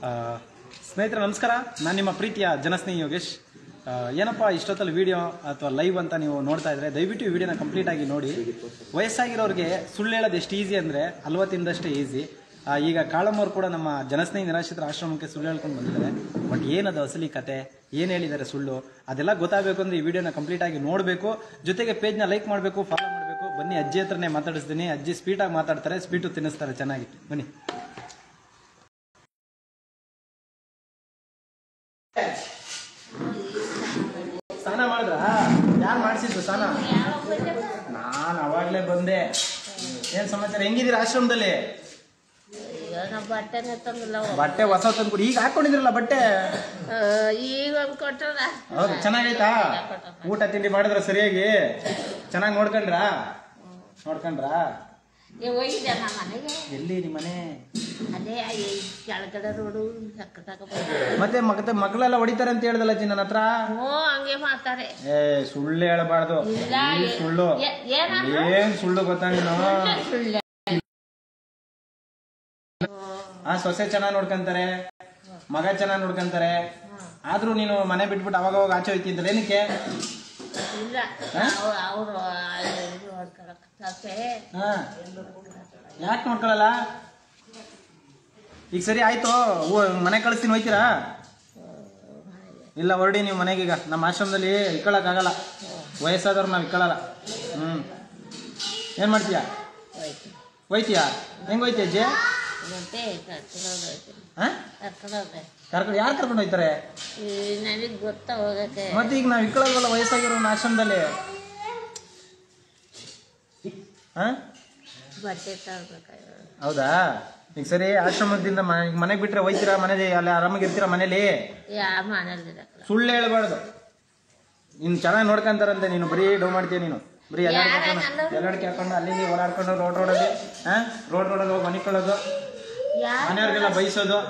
ಆ, ಸ್ನೇಹಿತರೆ ನಮಸ್ಕಾರ ನಾನು ನಿಮ್ಮ ಪ್ರೀತಿಯ ಜನಸ್ನೇಹಿ ಯೋಗೇಶ್ ಆ, ಏನಪ್ಪ ಇಷ್ಟೊತ್ತಲ್ಲಿ ವಿಡಿಯೋ ಅಥವಾ ಲೈವ್ ಅಂತ ನೀವು ನೋಡ್ತಾ ಇದ್ರೆ ದಯವಿಟ್ಟು ಈ ವಿಡಿಯೋನ ಕಂಪ್ಲೀಟ್ ಆಗಿ ನೋಡಿ ವಯಸ್ಸಾಗಿರೋರಿಗೆ ಸುಳ್ಳು ಹೇಳೋದು ಎಷ್ಟು ಈಸಿ ಅಂದರೆ ಹಲ್ವ ತಿಂದಷ್ಟೇ ಈಸಿ ಈಗ ಕಾಳಮ್ಮವ್ರು ಕೂಡ ನಮ್ಮ ಜನಸ್ನೇಹಿ ನಿರಾಶ್ರಿತರ ಆಶ್ರಮಕ್ಕೆ ಸುಳ್ಳು ಹೇಳ್ಕೊಂಡು ಬಂದಿದ್ದಾರೆ ಬಟ್ ಏನದು ಅಸಲಿ ಕತೆ ಏನು ಹೇಳಿದ್ದಾರೆ ಸುಳ್ಳು ಅದೆಲ್ಲ ಗೊತ್ತಾಗಬೇಕು ಅಂದ್ರೆ ಈ ವಿಡಿಯೋನ ಕಂಪ್ಲೀಟ್ ಆಗಿ ನೋಡಬೇಕು ಜೊತೆಗೆ ಪೇಜ್ನ ಲೈಕ್ ಮಾಡಬೇಕು ಫಾಲೋ ಮಾಡಬೇಕು ಬನ್ನಿ ಅಜ್ಜಿ ಹತ್ರನೇ ಮಾತಾಡಿಸ್ತೀನಿ ಅಜ್ಜಿ ಸ್ಪೀಟಾಗಿ ಮಾತಾಡ್ತಾರೆ ಸ್ವೀಟು ತಿನ್ನಿಸ್ತಾರೆ ಚೆನ್ನಾಗಿ ಬನ್ನಿ ಸ್ನಾನ ಮಾಡಿದ್ರ ಯಾರು ಮಾಡಿಸಿದ್ದು ಸ್ನಾನ ನಾನು ಅವಾಗ್ಲೇ ಬಂದೆ ಏನ್ ಸಮಾಚಾರ ಹೆಂಗಿದ್ದೀರಾ ಆಶ್ರಮದಲ್ಲಿ ಈಗ ನಾವು ಬಟ್ಟೆನೇ ತಂದಿಲ್ಲ ಬಟ್ಟೆ ಹೊಸ ತಂದ್ಕೊಡಿ ಈಗ ಹಾಕೊಂಡಿದ್ರಲ್ಲ ಬಟ್ಟೆ ಈಗ ಒಂದು ಕೊಟ್ಟದ ಹೌದು ಚೆನ್ನಾಗೈತಾ ಊಟ ತಿಂಡಿ ಮಾಡಿದ್ರ ಸರಿಯಾಗಿ ಚೆನ್ನಾಗಿ ನೋಡ್ಕೊಂಡ್ರಾ ನೋಡ್ಕೊಂಡ್ರಾ ನೀವು ಹೋಗಿದ್ದೆ ನಮ್ಮ ಮನೆಗೆ ಎಲ್ಲಿ ನಿಮ್ಮ ಮನೆ ಅದೇ ಈ ಕೆಳಗಡೆ ರೋಡು ಸಕ್ಕತ್ತಾಗ ಮತ್ತೆ ಮಗತೆ ಮಗಳೆಲ್ಲ ಹೊಡಿತಾರೆ ಅಂತ ಹೇಳ್ದಲ್ಲ ಅಜ್ಜಿ ನನ್ನ ಹತ್ರ ಹ್ಞೂ ಹಂಗೆ ಮಾಡ್ತಾರೆ ಏ ಸುಳ್ಳು ಹೇಳಬಾರ್ದು ಇಲ್ಲ ಈ ಏ- ಸುಳ್ಳು ಏ- ಏನಂದ್ರು? ಏನ್ ಸುಳ್ಳು ಗೊತ್ತಾ ನೀನು ಸುಳ್ಳೆ ಆ ಸೊಸೆ ಚೆನ್ನಾಗಿ ನೋಡ್ಕೊಂತಾರೆ ಮಗ ಚೆನ್ನಾಗಿ ನೋಡ್ಕೊಂತಾರೆ ಆದ್ರೂ ನೀನು ಮನೆ ಬಿಟ್ಬಿಟ್ಟು ಅವಾಗ ಅವಾಗ ಆಚೆ ಹೋಯ್ತಿದ್ರೆ ಏನಕ್ಕೆ ಇಲ್ಲ ಹಾ? ಅವರು ಇದು ಮಾಡ್ಕೊಳಕ್ಕೆ ಹಾ ಯಾಕೆ ನೋಡ್ಕೊಳಲ್ಲ ಈಗ ಸರಿ ಆಯ್ತು ಊ- ಮನೆ ಕಳಿಸ್ತೀನಿ ಹೋಯ್ತೀರಾ ಇಲ್ಲ ಹೊರಡಿ ನೀವು ಮನೆಗೆ ಈಗ ನಮ್ಮ ಆಶ್ರಮದಲ್ಲಿ ಇಟ್ಕೊಳಕ್ಕಾಗಲ್ಲ ವಯಸ್ಸಾದವ್ರು ನಾವು ಇಟ್ಕೊಳ್ಳಲ್ಲ ಹ್ಮ್ ಏನ್ ಮಾಡ್ತೀಯಾ ಹೋಯ್ತು ಹೋಯ್ತೀಯಾ ಹೆಂಗ್ ಹೋಯ್ತೀಯ ಅಜ್ಜಿ ಮತ್ತೆ ಕರ್ಕೊಂಡೋಗ್ಬೇಕು ಹಾ ಕರ್ಕೊಂಡೋಗ್ಬೇಕು ಕರ್ಕೊಂಡು ಯಾರು ಕರ್ಕೊಂಡು ಹೋಯ್ತಾರೆ ಈ ನನಗೆ ಗೊತ್ತಾ ಹೋಗಕ್ಕೆ ಮತ್ತೆ ಈಗ ನಾವು ಇಟ್ಕೊಳ್ಳಲ್ವಲ್ಲ ವಯಸ್ಸಾಗಿರೋ ಆಶ್ರಮದಲ್ಲಿ ಹಾ ಬಟ್ಟೆ ತರ್ಬೇಕಾಗ ಹೌದಾ ಈಗ ಸರಿ ಆಶ್ರಮದಿಂದ ಮನೆಗೆ ಬಿಟ್ರೆ ಹೋಯ್ತೀರಾ ಮನೇಲಿ ಅಲ್ಲಿ ಆರಾಮಾಗಿ ಇರ್ತೀರಾ ಮನೇಲಿ ಯಾವ ಮನೇಲಿ ಇರಕ್ಕಲ್ಲ ಸುಳ್ಳು ಹೇಳ್ಬಾರ್ದು ನೀನು ಚೆನ್ನಾಗಿ ನೋಡ್ಕೊಂತಾರಂತೆ ನೀನು ಬರೀ ಡೋ ಮಾಡ್ತೀಯ ನೀನು ಬರೀ ಎಲ್ಲ ಯಾರನ್ನ ಅನ್ನೋರು? ಎಲ್ಲಡಿಕೆ ಹಾಕೊಂಡು ಅಲ್ಲಿ ಇಲ್ಲಿ ಓಡಾಡ್ಕೊಂಡು ರೋಡ್ ರೋಡಲ್ಲಿ ಹಾ ರೋಡ್ ರೋಡಲ್ಲಿ ಹೋಗಿ ಮನಿಕೊಳ್ಳೋದು ಯಾರು ಮನೆಯವ್ರಿಗೆಲ್ಲ ಬೈಸೋದು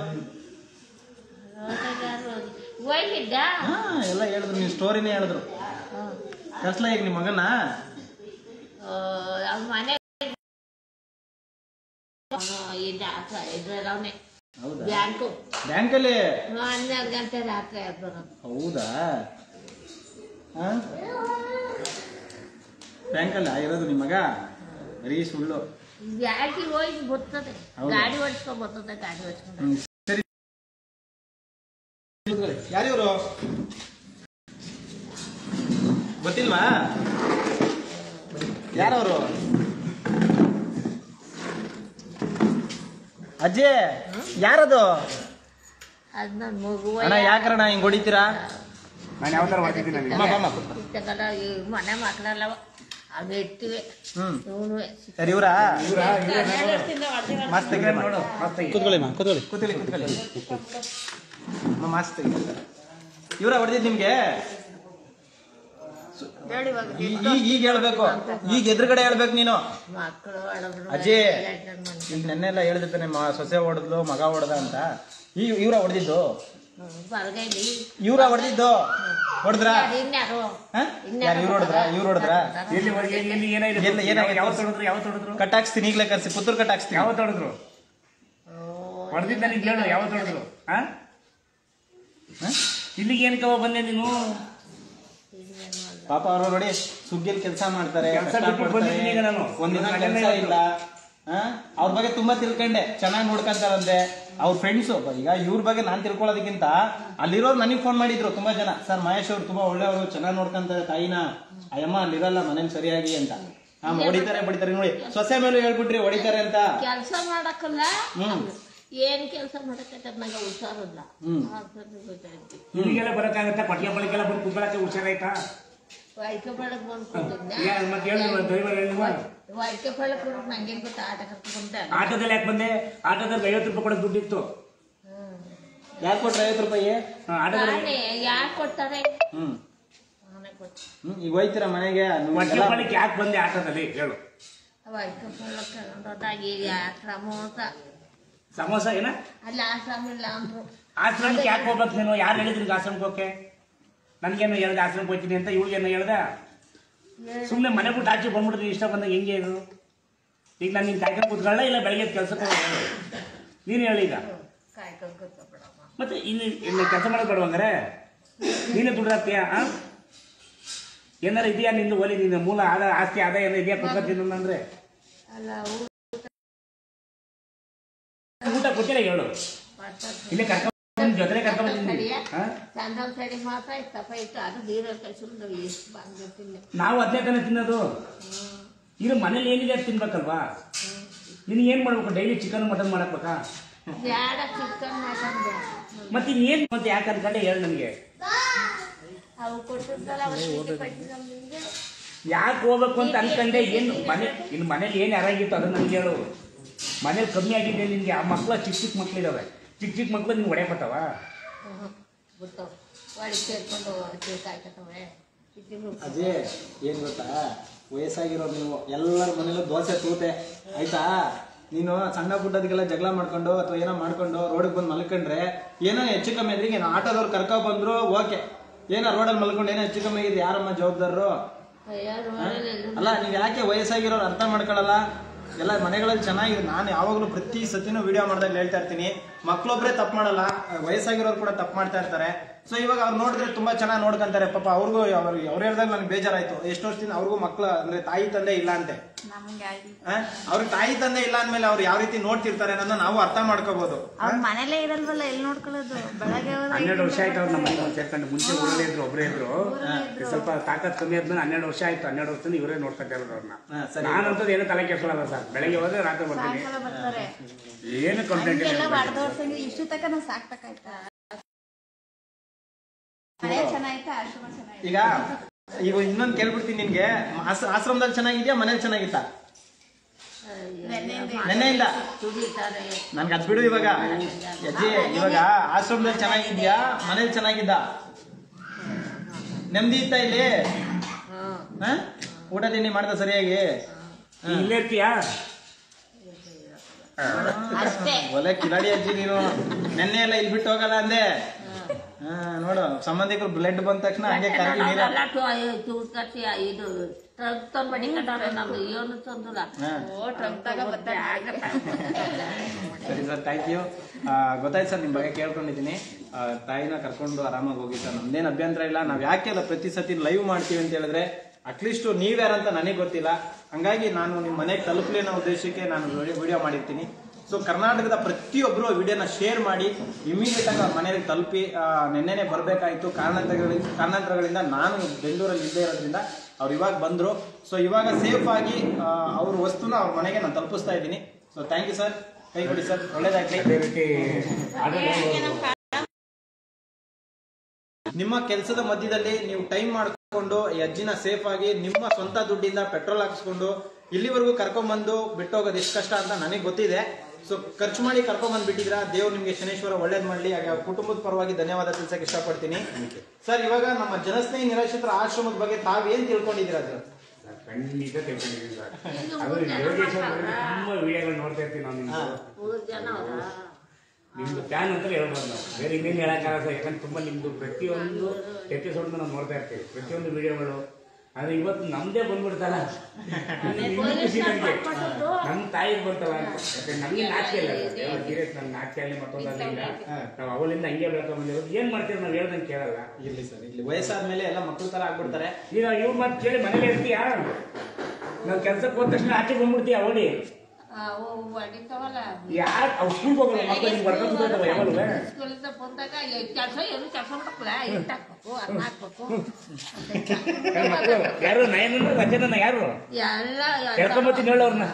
ಯಾರು ಹೋಗಿದ್ದ ಹಾ ಎಲ್ಲ ಹೇಳಿದ್ರು ನೀವು ಸ್ಟೋರಿನೇ ಹೇಳಿದ್ರು ಕರ್ಸ್ಲ ಈಗ ನಿಮ್ಮ ಮಗನ ಅವ್ನ ಮನೆ ಇಲ್ಲ ಇದ್ರವನೇ ಹೌದಾ ಬ್ಯಾಂಕು ಬ್ಯಾಂಕಲ್ಲಿ ಹನ್ನೆರಡು ಗಂಟೆ ರಾತ್ರಿ ಆದ್ ಬರೋದು ಹೌದಾ ಹಾ ಬ್ಯಾಂಕಲ್ಲಿ ಆಗಿರೋದು ನಿಮ್ಮ ಮಗ ಬರೀ ಸುಳ್ಳು ಬ್ಯಾಂಕಿಗೆ ಹೋಗಿ ಬರ್ತದೆ ಹೌದಾ? ಗಾಡಿ ಓಡಿಸ್ಕೊಂಡ್ ಬರ್ತದೆ ಗಾಡಿ ಓಡಿಸ್ಕೊಂಡು ಹ್ಮ್, ಸರಿ ಯಾರಿವರು ಗೊತ್ತಿಲ್ವಾ ಯಾರವರು ಅಜ್ಜಿ ಯಾರದು ಅದ್ ನನ್ ಮಗು ಅಣ್ಣ ಯಾಕರಣ ಹಿಂಗ್ ಹೊಡಿತೀರಾ ನಾನು ಯಾವ ಥರ ಮಾಡ್ತಿದ್ದೀನಿ ನನಗೆ ಅಮ್ಮ, ಅಮ್ಮ. ಇಷ್ಟಕ್ಕೆಲ್ಲ ಈ ಮನೆ ಮಕ್ಕಳೆಲ್ಲ ಅವ್ ಇಟ್ಟಿವೆ ಹ್ಮ್ ಇವನು ಸರಿ ಇವ್ರಾ ಮಸ್ತ್ ತೆಗೀರಿ ಅಮ್ಮ. ನೋಡು ಮತ್ತೆ ಕೂತ್ಕೊಳ್ಳಿ ಮಾ ಕೂತ್ಕೊಳ್ಳಿ ಕೂತ್ಕೊಳ್ಳಿ ಕೂತ್ಕೊಳ್ಳಿ ಅಮ್ಮ, ಮಸ್ತ್ ತೆಗೀರಿ ಇವ್ರ ಹೊಡೆದಿದ್ ನಿಮ್ಗೆ ಈ- ಈಗ ಈಗ ಹೇಳ್ಬೇಕು ಈಗ ಎದುರುಗಡೆ ಹೇಳ್ಬೇಕು ನೀನು ಮಕ್ಕಳು ಹೊಡೆದ್ರು ಅಜ್ಜಿ ಗಂಟನ್ ಮನೆ. ಈಗ ನೆನ್ನೆಲ್ಲ ಹೇಳ್ದಿರ್ತಾನೆ ಮ ಸೊಸೆ ಹೊಡೆದ್ಲು ಮಗ ಹೊಡೆದ ಅಂತ ಈ ಇವ್ರ ಹೊಡೆದಿದ್ದು ಹ್ಮ್, ಬಲಗೈಲಿ ಇವ್ರ ಹೊಡೆದಿದ್ದು ಹೊಡೆದ್ರ ಇನ್ಯಾರು ಯಾರು ಇವ್ರು ಹೊಡೆದ್ರ ಇವ್ರು ಹೊಡೆದ್ರ ಎಲ್ಲಿ ಹೋಗಿ ಎಲ್ಲಿ ಎಲ್ಲಿ ಏನಾಗಿದೆ ಎಲ್ಲ ಏನಾಗಿದೆ? ಯಾವತ್ತು ಹೊಡೆದ್ರು ಯಾವತ್ತು ಹೊಡೆದ್ರು ಕಟ್ ಹಾಕ್ಸ್ತೀನಿ ಈಗಲೇ ಕರ್ಸಿ ಪುತ್ತೂರು ಕಟ್ ಹಾಕ್ಸ್ತೀನಿ ಯಾವತ್ತು ಹೊಡೆದ್ರು ಹೊಡೆದಿದ್ದ ನನಗೆ ಹೇಳು ಯಾವತ್ತು ಹೊಡೆದ್ರು ಹಾ ಹ? ಇಲ್ಲಿಗೆ ಏನಕ್ಕೆ ಬಂದೆ ನೀನು ಪಾಪ ಅವರು ನೋಡಿ ಸುಗ್ಗಿಲ್ ಕೆಲಸ ಮಾಡ್ತಾರೆ ಕೆಲ್ಸ ಕಷ್ಟ ಬಿಟ್ಬಿಟ್ಟು ಪಡ್ತಾರೆ. ಬಂದಿದ್ದೀನಿ ಈಗ ನಾನು. ಒಂದಿನ ನನ್ನ ಕೆಲಸ ಗಂಡ ಇಲ್ಲ ಆ? ಅವ್ರ ಬಗ್ಗೆ ತುಂಬಾ ತಿಳ್ಕೊಂಡೆ ಚೆನ್ನಾಗಿ ನೋಡ್ಕೊಂತಾರಂತೆ ಅವ್ರ ಫ್ರೆಂಡ್ಸು ಈಗ ಇವ್ರ ಬಗ್ಗೆ ನಾನ್ ತಿಳ್ಕೊಳ್ಳೋದಕ್ಕಿಂತ ಅಲ್ಲಿರೋರು ನನಗೆ ಫೋನ್ ಮಾಡಿದ್ರು ತುಂಬಾ ಜನ ಸರ್ ಮಹೇಶ್ ಅವ್ರು ತುಂಬಾ ಒಳ್ಳೆಯವರು ಚೆನ್ನಾಗಿ ನೋಡ್ಕೊಂತಾರೆ ತಾಯಿನ ಅಯ್ಯಮ್ಮ ಅಲ್ಲಿರಲ್ಲ ಮನೇಲಿ ಸರಿಯಾಗಿ ಅಂತ ಹಾ ಹೊಡಿತಾರೆ ಬಡಿತಾರೆ ನೋಡಿ ಸೊಸೆ ಮೇಲೂ ಹೇಳ್ಬಿಟ್ರಿ ಹೊಡಿತಾರೆ ಅಂತ ಕೆಲಸ ಮಾಡಕ್ಕಲ್ಲ ಹ್ಮ್ ಏನ್ ಕೆಲಸ ಮಾಡಕ್ಕೆ ನಂಗೆ ಹುಷಾರಿಲ್ಲ ಹ್ಮ್. ಆಸ್ಪತ್ರೆಗೆ ಹೋಗ್ತಾ ಇದ್ವಿ ಇಲ್ಲಿಗೆಲ್ಲ ಬರೋಕ್ಕಾಗತ್ತಾ ಪಟ್ಗೆ ಪಳಕ್ಕೆಲ್ಲ ಬಂದು ಕುತ್ಕೊಳಕ್ಕೆ ಹುಷಾರಾಯ್ತಾ ವೈದ್ಯ ಬೆಳಗ್ಗೆ ಬಂದು ಕೂತಿದ್ದೆ ಏನ್ ಮತ್ತೆ ಹೇಳಿಲ್ವ ಡ್ರೈವರ್ ಹೇಳಿಲ್ವ ವೈದ್ಯ ಬೆಳಗ್ಗೆ ಕೂಡ ನಂಗೆ ಗೊತ್ತಾ ಆಟ ಕರ್ಕೊಂಡೆ ಆಟೋದಲ್ಲಿ ಯಾಕೆ ಬಂದೆ ಆಟೋದಲ್ಲಿ ಐವತ್ತು ರೂಪಾಯಿ ಕೊಡೋದು ದುಡ್ಡಿತ್ತು ಯಾಕೆ ಕೊಟ್ರೆ ಐವತ್ತು ರೂಪಾಯಿ ಹಾ, ಆಟೋದಲ್ಲಿ ನಾನೇ ಯಾಕೆ ಕೊಡ್ತಾರೆ ಹ್ಮ್ ನಾನೇ ಕೊಟ್ಟು ಹ್ಮ್ ಈಗ ಹೋಯ್ತೀರಾ ಮನೆಗೆ ಪಟ್ಗೆ ಪಳಕ್ಕೆ ಯಾಕೆ ಬಂದೆ ಆಟೋದಲ್ಲಿ ಹೇಳು ವೈದ್ಯ ಬೆಳಗ್ಗೆ ತಗೊಂಡೋದಾಗ ಈಗ ಆಶ್ರಮ ಅಂತ ಸಮೋಸ ಏನ ಅಲ್ಲಿ ಆಶ್ರಮ ಇಲ್ಲ ಅಂದ್ರು ಆಶ್ರಮಕ್ಕೆ ಯಾಕೆ ಹೋಗ್ಬೇಕು ನೀನು ಯಾರು ಹೇಳಿದ್ರು ನಿನ್ಗೆ ಆಶ್ರಮಕ್ಕೆ ಹೋಗಕ್ಕೆ ನನಗೇನು ಹೇಳ್ದೆ ಆಶ್ರಮಕ್ಕೆ ಹೋಗ್ತೀನಿ ಅಂತ ಇವ್ಳಿಗೇನು ಹೇಳ್ದೆ ಸುಮ್ಮನೆ ಮನೆ ಬಿಟ್ಟು ಆಚೆ ಬಂದ್ಬಿಡ್ತೀನಿ ಇಷ್ಟ ಬಂದಾಗ ಹೆಂಗೆ ಇದು ಈಗ ನಾನು ನಿನ್ನ ಕಾಯ್ಕೊಂಡು ಕೂತ್ಕೊಳ್ಳ ಇಲ್ಲ ಬೆಳಗ್ಗೆ ಕೆಲ್ಸಕ್ಕೆ ಹೋಗೋಣ ನೀನು ಹೇಳಿ ಈಗ ಕಾಯ್ಕೊಂಡು ಕೂತ್ಕೊಬಿಡೋದು ಮತ್ತೆ ಇನ್ನು ಇನ್ನು ಕೆಲಸ ಮಾಡೋದು ಬೇಡವಂಗಾರೆ ನೀನು ದುಡ್ದಾಕ್ತೀಯ ಆ ಏನಾರ ಇದೆಯಾ ನಿಂದು ಒಲಿ ನಿನ್ನ ಮೂಲ ಆದಾಯ ಆಸ್ತಿ ಆದಾಯ ಏನೋ ಇದೆಯಾ ಕುತ್ಕೊತೀನಿ ಅಂದ್ರೆ ಅಲ್ಲ ಊಟ ಊಟ ಕೊಟ್ಟಿಲ್ಲ ಹೇಳು ಇಲ್ಲೇ ಕರ್ಕೊಂಡ್ ಜೊತೆ ಕರ್ಕೊಂಡ್ಬಂದಿದ್ದೀನಿ ಸರಿಯಾ? ಹಾ ಚಂದನ್ ಸರಿ ಮಾತ್ರ ಇತ್ತಪ್ಪ ಇತ್ತು ಅದು ನೀರು ಕಳ್ಸಿದ್ರು ನಾವು ಎಷ್ಟು ಬಂದಿರ್ತೀನಿ ನಾವು ಅದೇ ತಾನೇ ತಿನ್ನೋದು ಇದು ಮನೇಲಿ ಏನಿದೆ ಅದು ತಿನ್ಬೇಕಲ್ವಾ ನಿನಗೆ ಏನ್ ಮಾಡ್ಬೇಕು ಡೈಲಿ ಚಿಕನ್ ಮಟನ್ ಮಾಡಕ್ಬೇಕಾ ಬ್ಯಾಡ ಚಿಕ್ಕನ್ ಮಟನ್ ಬ್ಯಾಡ ಮತ್ತೆ ಇನ್ನೇನ್ ಮತ್ತೆ ಯಾಕೆ ಅನ್ಕೊಂಡೆ ಹೇಳು ನನಗೆ ಅವು ಕೊಟ್ಟಿದ್ದಲ್ಲ ಅವತ್ತು ಪಟ್ಟಿ ನಮ್ಗೆ ಯಾಕೆ ಹೋಗ್ಬೇಕು ಅಂತ ಅನ್ಕೊಂಡೆ ಏನು ಮನೆ ಇನ್ನು ಮನೇಲಿ ಏನು ಯಾರಾಗಿತ್ತು ಅದನ್ನ ನನಗೆ ಹೇಳು ಮನೇಲಿ ಕಮ್ಮಿ ಆಗಿದೆ ನಿನ್ಗೆ ಆ ಮಕ್ಳು ಚಿಕ್ಕ ಚಿಕ್ಕ ಮಕ್ಳಿದಾವೆ ಚಿಕ್ಕ ಚಿಕ್ಕ ಮಕ್ಳು ನಿನ್ಗೆ ಹೊಡೆ ಬರ್ತಾವ ಬಿಟ್ಟು ಒಳಗೆ ಸೇರ್ಕೊಂಡು ಕಾಯ್ಕತ್ತವೆ ಇಟ್ಟಿರು ಅದೇ ಏನ್ ಗೊತ್ತಾ ವಯಸ್ಸಾಗಿರೋರು ನೀವು ಎಲ್ಲರ ಮನೇಲೂ ದೋಸೆ ತೂತೆ ಆಯ್ತಾ ನೀನು ಸಣ್ಣ ಪುಟ್ಟದಕ್ಕೆಲ್ಲ ಜಗಳ ಮಾಡ್ಕೊಂಡು ಅಥವಾ ಏನೋ ಮಾಡ್ಕೊಂಡು ರೋಡಿಗೆ ಬಂದು ಮಲ್ಕೊಂಡ್ರೆ ಏನೋ ಹೆಚ್ಚು ಕಮ್ಮಿ ಇದ್ರೆ ಏನೋ ಆಟೋದವ್ರು ಕರ್ಕೊ ಬಂದ್ರು ಓಕೆ ಏನೋ ರೋಡಲ್ಲಿ ಮಲ್ಕೊಂಡು ಏನೋ ಹೆಚ್ಚು ಕಮ್ಮಿ ಆಗಿದೆ ಯಾರಮ್ಮ ಜವಾಬ್ದಾರರು ಯಾರು ಮನೇಲಿ ಎಲ್ಲೂ ಅಲ್ಲ ನೀವು ಯಾಕೆ ವಯಸ್ಸಾಗಿರೋರು ಅರ್ಥ ಮಾಡ್ಕೊಳ್ಳಲ್ಲ ಎಲ್ಲ ಮನೆಗಳಲ್ಲಿ ಚೆನ್ನಾಗಿದೆ ನಾನು ಯಾವಾಗಲೂ ಪ್ರತಿ ಸತಿನೂ ವಿಡಿಯೋ ಮಾಡಿದಾಗ ಹೇಳ್ತಾ ಇರ್ತೀನಿ ಮಕ್ಳೊಬ್ರೆ ತಪ್ಪು ಮಾಡಲ್ಲ ವಯಸ್ಸಾಗಿರೋರು ಕೂಡ ತಪ್ಪು ಮಾಡ್ತಾ ಇರ್ತಾರೆ ಸೊ ಇವಾಗ ಅವ್ರು ನೋಡಿದ್ರೆ ತುಂಬಾ ಚೆನ್ನಾಗಿ ನೋಡ್ಕೊಂತಾರೆ ಪಾಪ ಅವ್ರಿಗೂ ಅವ್ರು ಅವ್ರು ಹೇಳ್ದಾಗ ನನಗೆ ಬೇಜಾರಾಯ್ತು ಎಷ್ಟು ವರ್ಷದಿಂದ ಅವ್ರಿಗೂ ಮಕ್ಳು ಅಂದ್ರೆ ತಾಯಿ ತಂದೆ ಇಲ್ಲ ಅಂತೆ ಆ? ಅವ್ರಿಗೆ ತಾಯಿ ತಂದೆ ಇಲ್ಲ ಅಂದ್ಮೇಲೆ ಅವ್ರು ಯಾವ ರೀತಿ ನೋಡ್ತಿರ್ತಾರೆ ಅನ್ನೋದನ್ನ ನಾವು ಅರ್ಥ ಮಾಡ್ಕೋಬಹುದು ಅವ್ರ ಮನೇಲೇ ಇರಲ್ವಲ್ಲ ಎಲ್ಲಿ ನೋಡ್ಕೊಳ್ಳೋದು ಬೆಳಗ್ಗೆ ಹೋದ್ರೆ ಹನ್ನೆರಡು ವರ್ಷ ಆಯ್ತು ಅವ್ರು ನಮ್ಮ ಮನೆಗೆ ಒಂದು ಸೇರ್ಕೊಂಡು ಮುಂಚೆ ಊರಲ್ಲೇ ಇದ್ರು ಒಬ್ಬರೇ ಇದ್ರು ಸ್ವಲ್ಪ ತಾಕತ್ ಕಮ್ಮಿ ಆದ್ಮೇಲೆ ಹನ್ನೆರಡು ವರ್ಷ ಆಯ್ತು ಹನ್ನೆರಡು ವರ್ಷದಿಂದ ಇವರೇ ನೋಡ್ಕೊತಾ ಇರೋದು ಅವ್ರನ್ನ ಹಾ, ಸರಿ. ನಾನಂತದ್ದು ಏನು ತಲೆ ಕೆಡ್ಸೋಲ್ಲ ಸರ್ ಬೆಳಗ್ಗೆ ಹೋದ್ರೆ ರಾತ್ರಿ ಬರ್ತೀನಿ ಸಾಯಂಕಾಲ ಬರ್ತಾರೆ ಏನು ಕಂಪ್ಲೇಂಟ್ ಹಂಗೆಲ್ಲ ಇಲ್ಲ ಬಡ್ದೋರ್ಸಂಗೆ ಇಷ್ಟು ತಕ ನಾವು ಸಾಕ್ಬೇಕಾಯ್ತಾ ಮನೆ ಚೆನ್ನಾಯ್ತಾ ಆಶ್ರಮ ಚೆನ್ನಾಯ್ತಾ ಈಗ ಈಗ ಇನ್ನೊಂದು ಕೇಳ್ಬಿಡ್ತೀನಿ ನಿನ್ಗೆ ಆಶ್ರ- ಆಶ್ರಮದಲ್ಲಿ ಚೆನ್ನಾಗಿದ್ಯಾ ಮನೇಲಿ ಚೆನ್ನಾಗಿತ್ತಾ ನೆನ್ನೆಯಿಂದ ತುಡಿತಾರೆ ನನ್ಗೆ ಅದ್ ಬಿಡು ಇವಾಗ ಅಜ್ಜಿ ಇವಾಗ ಆಶ್ರಮದಲ್ಲಿ ಚೆನ್ನಾಗಿದ್ಯಾ ಮನೇಲಿ ಚೆನ್ನಾಗಿದ್ದ ನೆಮ್ಮದಿ ಇತ್ತ ಇಲ್ಲಿ ಹ್ಮ್ ಹ? ಊಟ ತಿಂಡಿ ಮಾಡ್ದ ಸರಿಯಾಗಿ ನೀನ್ ಇಲ್ಲೇ ಇರ್ತೀಯಾ ಅಷ್ಟೇ ಒಲೆ ಕಿಲಾಡಿ ಅಜ್ಜಿ ನೀನು ನೆನ್ನೆ ಎಲ್ಲ ಇಲ್ಲಿ ಬಿಟ್ಟು ಹೋಗಲ್ಲ ಅಂದೆ ಹಾ ನೋಡು ಸಂಬಂಧಿಕರು ಬ್ಲಡ್ ಬಂದ ತಕ್ಷಣ ಹಂಗೆ ಕರಗಿ ನೀರ ಎಲ್ಲ ಚೂಟ್ ಕಟ್ಟಿ ಇದು ಟ್ರಕ್ ತಂದು ಮಡಿ ಕಟ್ಟಾರೆ ನಮ್ದು ಏನು ತಂದಿಲ್ಲ ಹಾ. ಓ ಟ್ರಕ್ ತಗೋ ಸರಿ ಸರ್ ಥ್ಯಾಂಕ್ ಯು ಗೊತ್ತಾಯ್ತು ಸರ್ ನಿಮ್ಮ ಬಗ್ಗೆ ಕೇಳ್ಕೊಂಡಿದ್ದೀನಿ ಆ, ತಾಯಿನ ಕರ್ಕೊಂಡು ಆರಾಮಾಗಿ ಹೋಗಿ ಸರ್ ನಮ್ದೇನು ಅಭ್ಯಂತರ ಇಲ್ಲ ನಾವು ಯಾಕೆಲ್ಲ ಪ್ರತಿ ಸತಿ ಲೈವ್ ಮಾಡ್ತೀವಿ ಅಂತ ಹೇಳಿದ್ರೆ ಅಟ್ಲೀಸ್ಟ್ ನೀವ್ಯಾರಂತ ನನಗೆ ಗೊತ್ತಿಲ್ಲ ಹಂಗಾಗಿ ನಾನು ನಿಮ್ಮ ಮನೆಗೆ ತಲುಪಲಿ ಅನ್ನೋ ಉದ್ದೇಶಕ್ಕೆ ನಾನು ವಿಡಿಯೋ ಮಾಡಿರ್ತೀನಿ ಸೊ ಕರ್ನಾಟಕದ ಪ್ರತಿಯೊಬ್ಬರು ವಿಡಿಯೋನ ಶೇರ್ ಮಾಡಿ ಇಮಿಡಿಯೇಟ್ ಆಗಿ ಅವ್ರ ಮನೆಗೆ ತಲುಪಿ ಆ, ನೆನ್ನೆನೆ ಬರಬೇಕಾಯಿತು ಕಾರಣಾಂತರಗಳಿಂದ ಕಾರಣಾಂತರಗಳಿಂದ ನಾನು ಬೆಂಗಳೂರಲ್ಲಿ ಇಲ್ಲದೆ ಇರೋದ್ರಿಂದ ಅವ್ರು ಇವಾಗ ಬಂದರು ಸೊ ಇವಾಗ ಸೇಫ್ ಆಗಿ ಆ, ಅವ್ರ ವಸ್ತುನ ಅವ್ರ ಮನೆಗೆ ನಾನು ತಲುಪಿಸ್ತಾ ಇದ್ದೀನಿ ಸೊ ಥ್ಯಾಂಕ್ ಯು ಸರ್ ಕೈ ಕೊಡಿ ಸರ್ ಒಳ್ಳೇದಾಗ್ಲಿ ಅದೇ ರೀತಿ ಆರ್ಡರ್ ನಿಮ್ಮ ಕೆಲಸದ ಮಧ್ಯದಲ್ಲಿ ನೀವು ಟೈಮ್ ಮಾಡ್ಕೊಂಡು ಈ ಅಜ್ಜಿನ ಸೇಫ್ ಆಗಿ ನಿಮ್ಮ ಸ್ವಂತ ದುಡ್ಡಿಂದ ಪೆಟ್ರೋಲ್ ಹಾಕಿಸ್ಕೊಂಡು ಇಲ್ಲಿವರೆಗೂ ಕರ್ಕೊಂಡ್ಬಂದು ಬಿಟ್ಟೋಗೋದು ಎಷ್ಟು ಕಷ್ಟ ಅಂತ ನನಗೆ ಗೊತ್ತಿದೆ ಸೊ ಖರ್ಚು ಮಾಡಿ ಕರ್ಕೊಂಡ್ಬಂದು ಬಿಟ್ಟಿದ್ರ ದೇವ್ರು ನಿಮಗೆ ಶನೇಶ್ವರ ಒಳ್ಳೇದ್ ಮಾಡಲಿ ಹಾಗೆ ಅವ್ರ ಕುಟುಂಬದ ಪರವಾಗಿ ಧನ್ಯವಾದ ತಿಳಿಸಕ್ಕೆ ಇಷ್ಟಪಡ್ತೀನಿ ಸರ್ ಇವಾಗ ನಮ್ಮ ಜನಸ್ನೇಹಿ ನಿರಾಶ್ರಿತರ ಆಶ್ರಮದ ಬಗ್ಗೆ ತಾವೇನ್ ತಿಳ್ಕೊಂಡಿದ್ದೀರಾ ಸರ್ ಖಂಡಿತ ತಿಳ್ಕೊಂಡಿದ್ದೀನಿ ಸರ್ ಅದು ಯೋಗೇಶ್ವರ ತುಂಬಾ ವಿಡಿಯೋಗಳು ನೋಡ್ತಾ ಇರ್ತೀವಿ ನಾವು ನಿಮ್ದು ಮೂರು ಜನ ಅವರ ನಿಮ್ದು ಫ್ಯಾನ್ ಅಂತ ಹೇಳ್ಬೋದು ನಾವು ಬೇರೆ ಇನ್ನೇನು ಹೇಳಕ್ಕಾಗಲ್ಲ ಸರ್ ಯಾಕಂದ್ರೆ ತುಂಬಾ ನಿಮ್ದು ಪ್ರತಿಯೊಂದು ಎಪಿಸೋಡ್ ನಾವು ನೋಡ್ತಾ ಇರ್ತೀವಿ ಪ್ರತಿಯೊಂದು ವಿಡಿಯೋಗಳು ಆದ್ರೆ ಇವತ್ತು ನಮ್ದೇ ಬಂದ್ಬಿಡ್ತಲ್ಲ ಇನ್ನೂ ಖುಷಿ ನಮ್ಗೆ ನಮ್ಮ ತಾಯಿ ಬರ್ತಲ್ಲ ಅಂತ ಯಾಕಂದ್ರೆ ನಮ್ಗೆ ನಾಚಿಕೆ ಇಲ್ಲ ಸೀರಿಯಸ್ ನಮ್ಗೆ ನಾಚಿಕೆ ಆಗಲಿ ಮತ್ತೊಂದಲ್ಲ ಇಲ್ಲ ನಾವು ಅವಳಿಂದ ಹಂಗೆ ಬೆಳ್ಕೊಂಡ್ ಬಂದಿರೋದು ಏನ್ ಮಾಡ್ತೀವಿ ನಾವು ಹೇಳ್ದಂಗೆ ಕೇಳಲ್ಲ ಇರ್ಲಿ ಸರ್ ಇರ್ಲಿ ವಯಸ್ಸಾದ್ಮೇಲೆ ಎಲ್ಲ ಮಕ್ಕಳ ತರ ಆಗ್ಬಿಡ್ತಾರೆ ಈಗ ಇವ್ರ ಮಾತು ಕೇಳಿ ಮನೇಲಿ ಇರ್ತೀಯಾ ನಾವು ಕೆಲ್ಸಕ್ಕೆ ಹೋದ ತಕ್ಷಣ ಆಚೆ ಬಂದ್ಬಿಡ್ತೀಯ ಓಡಿ ಅವು ಹೊಡಿತಾವಲ್ಲ ಯಾರು ಅವ್ರು ಸ್ಕೂಲ್ಗೆ ಹೋಗಲ್ಲ ಮಕ್ಕಳು ನಿಮ್ಗೆ ಹೊಡ್ಕೊಂಡು ಕೂತಾವ ಯಾವಾಗ ಸ್ಕೂಲಿಂದ ಬಂದಾಗ ಕೆಲಸ ಏನು ಕೆಲಸ ಮಾಡಕ್ಕಲ್ಲ ಹಿಟ್ಟು ಹಾಕ್ಬೇಕು ಅನ್ನ ಹಾಕ್ಬೇಕು ಮಕ್ಕಳು ಯಾರು ನಯನ ರಚನ ಯಾರು ಎಲ್ಲ ಹೇಳ್ಕೊಂಬತ್ತೀನಿ ಹೇಳು ಅವ್ರನ್ನ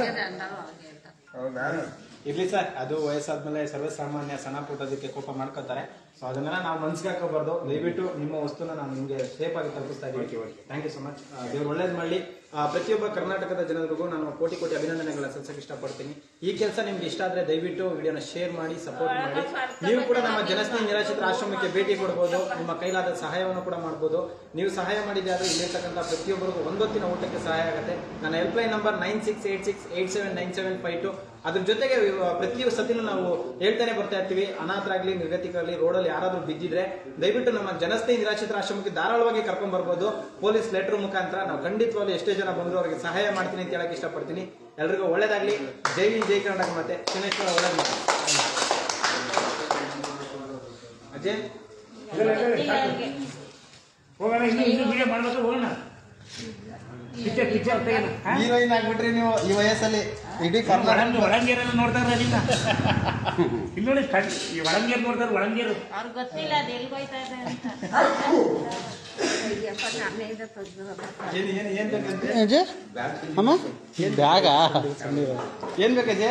ಹೌದಾ ಇರ್ಲಿ ಸರ್ ಅದು ವಯಸ್ಸಾದ್ಮೇಲೆ ಸರ್ವಸಾಮಾನ್ಯ ಸಣ್ಣ ಪುಟ್ಟದಕ್ಕೆ ಕೋಪ ಮಾಡ್ಕೋತಾರೆ ಸೊ ಅದನ್ನೆಲ್ಲ ನಾವು ಮನ್ಸಿಗೆ ಹಾಕೋಬಾರ್ದು ದಯವಿಟ್ಟು ನಿಮ್ಮ ವಸ್ತುನ ನಾನು ನಿಮಗೆ ಸೇಫ್ ಆಗಿ ತಲುಪಿಸ್ತಾ ಇದ್ದೀನಿ ಥ್ಯಾಂಕ್ ಯು ಸೊ ಮಚ್ ದೇವ್ರು ಒಳ್ಳೇದು ಮಾಡಲಿ ಪ್ರತಿಯೊಬ್ಬ ಕರ್ನಾಟಕದ ಜನರಿಗೂ ನಾನು ಕೋಟಿ ಕೋಟಿ ಅಭಿನಂದನೆಗಳ ಸಲ್ಲಿಸಕ್ಕೆ ಇಷ್ಟಪಡ್ತೀನಿ ಈ ಕೆಲಸ ನಿಮ್ಗೆ ಇಷ್ಟ ಆದ್ರೆ ದಯವಿಟ್ಟು ವಿಡಿಯೋನ ಶೇರ್ ಮಾಡಿ ಸಪೋರ್ಟ್ ಮಾಡಿ ನೀವು ಕೂಡ ನಮ್ಮ ಜನಸ್ನೇಹಿ ನಿರಾಶ್ರಿತರ ಆಶ್ರಮಕ್ಕೆ ಭೇಟಿ ಕೊಡ್ಬೋದು ನಿಮ್ಮ ಕೈಲಾದ ಸಹಾಯವನ್ನು ಕೂಡ ಮಾಡ್ಬೋದು ನೀವು ಸಹಾಯ ಮಾಡಿದ್ರೆ ಆದ್ರೆ ಇಲ್ಲಿರ್ತಕ್ಕಂಥ ಪ್ರತಿಯೊಬ್ಬರಿಗೂ ಒಂದೊತ್ತಿನ ಊಟಕ್ಕೆ ಸಹಾಯ ಆಗುತ್ತೆ ನನ್ನ helpline number nine six eight six eight seven nine seven five two ಅದ್ರ ಜೊತೆಗೆ ಇವ- ಪ್ರತಿ ಸತಿನೂ ನಾವು ಹೇಳ್ತಾನೆ ಬರ್ತಾ ಇರ್ತೀವಿ ಅನಾಥರಾಗ್ಲಿ ನಿರ್ಗತಿಕರಾಗ್ಲಿ ರೋಡಲ್ಲಿ ಯಾರಾದ್ರೂ ಬಿದ್ದಿದ್ರೆ ದಯವಿಟ್ಟು ನಮ್ಮ ಜನಸ್ನೇಹಿ ನಿರಾಶ್ರಿತರ ಆಶ್ರಮಕ್ಕೆ ಧಾರಾಳವಾಗಿ ಕರ್ಕೊಂಡ್ ಬರ್ಬೋದು ಪೊಲೀಸ್ ಲೆಟರ್ ಮುಖಾಂತರ ನಾವು ಖಂಡಿತವಾಗ್ಲೂ ಎಷ್ಟೇ ಜನ ಬಂದ್ರು ಅವರಿಗೆ ಸಹಾಯ ಮಾಡ್ತೀನಿ ಅಂತ ಹೇಳಕ್ ಇಷ್ಟಪಡ್ತೀನಿ ಎಲ್ರಿಗೂ ಒಳ್ಳೇದಾಗ್ಲಿ ಜೈ ಹಿಂದ್ ಜೈ ಕರ್ನಾಟಕ ಮತ್ತೆ ಶನೇಶ್ವರ ಒಳ್ಳೇದ್ ಮಾಡಿ ಅಜ್ಜಿ ಇದೆಲ್ಲ ಇದೆ, ಸಾಕು. ಹೋಗೋಣ ಇನ್ನು ಇನ್ನು ವಿಡಿಯೋ ಮಾಡ್ಬೇಕು ಹೋಗೋಣ ಪಿಕ್ಚರ್ ಪಿಕ್ಚರ್ ತೆಗೆನ ಹೀರೋಯಿನ್ ಆಗ್ಬಿಟ್ರಿ ನೀವು ಈ ವಯಸ್ಸಲ್ಲಿ ಇಡೀ ಕರ್ನಾಟಕ ಒಳಂಗೆ ಒಳಂಗೇರೆಲ್ಲ ನೋಡ್ತಾ ಇದ್ದಾರೆ ಈಗ ಇಲ್ಲಿ ನೋಡಿ ಕಣ್- ಈ ಒಳಂಗೇರು ನೋಡ್ತಾರೆ ಒಳಂಗೇರು ಅವ್ರಿಗೆ ಗೊತ್ತಿಲ್ಲ ಅದು ಎಲ್ಗೋಯ್ತಾ ಇದೆ ಅಂತ ಏನು ಏನು ಏನು ಬೇಕಂತೆ ಅಜ್ಜಿ ಅಮ್ಮ ಬ್ಯಾಗಾ ಏನು ಬೇಕಜ್ಜಿ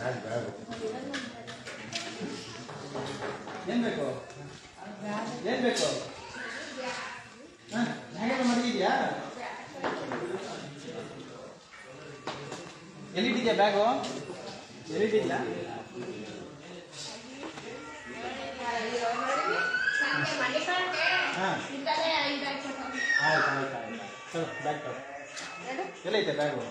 ಏನು ಬೇಕು ಏನು ಬೇಕು ಹಾಂ ಹೇಗೆ ಮಡಗಿದ್ಯಾ ಎಲ್ಲಿಟ್ಟಿದ್ಯಾ ಬ್ಯಾಗು ಎಲ್ಲಿಟ್ಟಿದ್ಯಾ ಹಾಂ ಆಯ್ತು ಆಯ್ತು ಆಯ್ತು ತಗೋ ಬ್ಯಾಗ್ ತಗೋ ಎಲ್ಲೈತೆ ಬ್ಯಾಗು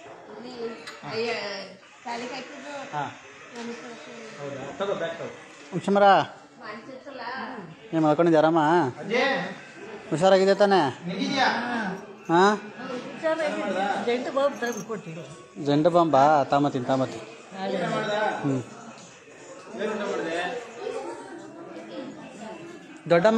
ಹಾಂ ಹೌದಾ ತಗೋ ಬ್ಯಾಗ್ ತಗೋ ಹುಷಮರ ಏನು ಮಾಡ್ಕೊಂಡಿದ್ದೆ ಆರಾಮ ಅಜ್ಜಿ ಹುಷಾರಾಗಿದೆ ತಾನೆ ನಿಗಿದ್ಯಾ ಹಾಂ ಜಂಟು ಬಾಬು ತಂದು ಕೊಟ್ಟಿದ್ದು ಜಂಡು ಬಾಂಬಾ ತಾಮತೀನಿ ತಾಮತಿ ಊಟ ಮಾಡ್ದ ಹ್ಞೂ ಏನು ಊಟ ಮಾಡಿದೆ ದೊಡ್ಡಮ್ಮ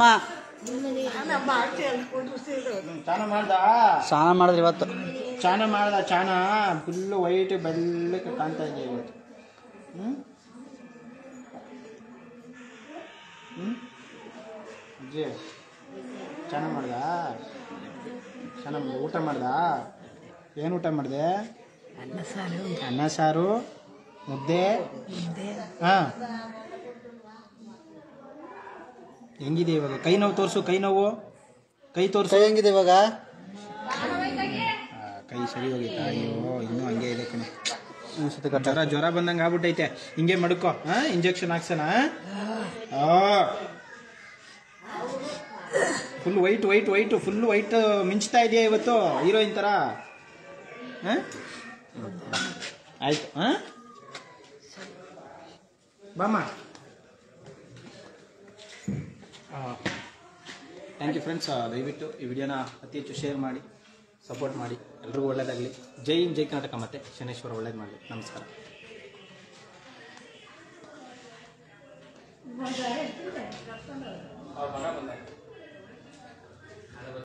ಚಾನ ಮಾಡ್ದ ಸ್ನಾನ ಮಾಡಿದ್ರಿ ಇವತ್ತು ಚಾನ ಮಾಡ್ದ ಚಾನ ಫುಲ್ಲು ವೈಟ್ ಬೆಳ್ಳಕ್ಕೆ ಕಾಣ್ತಾ ಇದೆ ಇವತ್ತು ಹ್ಞೂ ಹ್ಞೂ ಅಜ್ಜಿ ಚಾನ ಮಾಡ್ದ ಚಾನ ಮಾಡ್ದ ಊಟ ಮಾಡ್ದ ಏನು ಊಟ ಮಾಡಿದೆ ಅನ್ನ ಸಾರು ಅನ್ನ ಸಾರು ಮುದ್ದೆ ಹಾಂ ಹೆಂಗಿದೆ ಇವಾಗ ಕೈ ನೋವು ತೋರಿಸು ಕೈ ನೋವು ಕೈ ತೋರಿಸು ಕೈ ಹೆಂಗಿದೆ ಇವಾಗ ಕೈ ಸರಿ ಹೋಗಿತ್ತಾ ಅಯ್ಯೋ ಇನ್ನೂ ಹಂಗೆ ಇದೆ ಕಣೆ ಅನ್ಸುತ್ತೆ ಕಟ್ಟ ಜ್ವರ ಜ್ವರ ಬಂದಂಗೆ ಆಗ್ಬಿಟ್ಟೈತೆ ಹಿಂಗೆ ಮಡ್ಕೋ ಹಾಂ ಇಂಜೆಕ್ಷನ್ ಹಾಕ್ಸೋಣ full white white white full white ಮಿಂಚ್ತಾ ಇದೆಯಾ ಇವತ್ತು ಹೀರೋಯಿನ್ ಥರ ಹಾಂ ಆಯ್ತು ಹಾಂ ಬಾಮ್ಮ ಥ್ಯಾಂಕ್ ಯು ಫ್ರೆಂಡ್ಸ್ ದಯವಿಟ್ಟು ಈ ವಿಡಿಯೋನ ಅತಿ ಹೆಚ್ಚು ಶೇರ್ ಮಾಡಿ ಸಪೋರ್ಟ್ ಮಾಡಿ ಎಲ್ರಿಗೂ ಒಳ್ಳೇದಾಗಲಿ ಜೈ ಹಿಂದ್ ಜೈ ಕರ್ನಾಟಕ ಮತ್ತೆ ಶನೇಶ್ವರ ಒಳ್ಳೇದು ಮಾಡಲಿ ನಮಸ್ಕಾರ ಅವ್ರ ಮಗ ಬಂದ